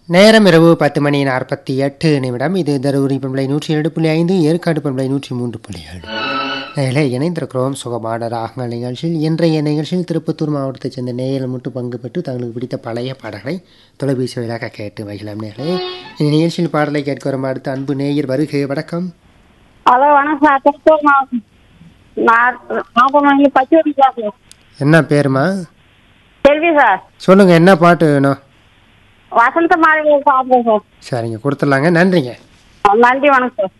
நேரம் இரவு பத்து மணி நாற்பத்தி எட்டு நிமிடம் இது தருமபுரி பண்பலை நூற்றி இரண்டு புள்ளி ஐந்து ஏற்காடு பண்பலை நூற்றி மூன்று புள்ளி ஏழு நேரில் இணைந்திருக்கிறோம் சுகமான ராகங்கள் நிகழ்ச்சியில் இன்றைய நிகழ்ச்சியில் திருப்பத்தூர் மாவட்டத்தைச் சேர்ந்த நேயர்கள் மட்டும் பங்கு பெற்று தங்களுக்கு பிடித்த பழைய பாடல்களை தொலைபேசி வழியாக கேட்டு மகிழம் நேர்களே இந்த நிகழ்ச்சியில் பாடலை கேட்க வரும் அடுத்த அன்பு நேயர் வருகை வணக்கம் ஹலோ வணக்கம் சார் திருப்பூர் மாவட்டம் நான் நாற்பது பச்சை சார் என்ன பேருமா செல்வி சார் சொல்லுங்க என்ன பாட்டு வேணும் வசந்த மாளிகை சாப்பிடுங்க சரிங்க கொடுத்துடலாங்க நன்றிங்க சார் நன்றி வணக்கம் சார்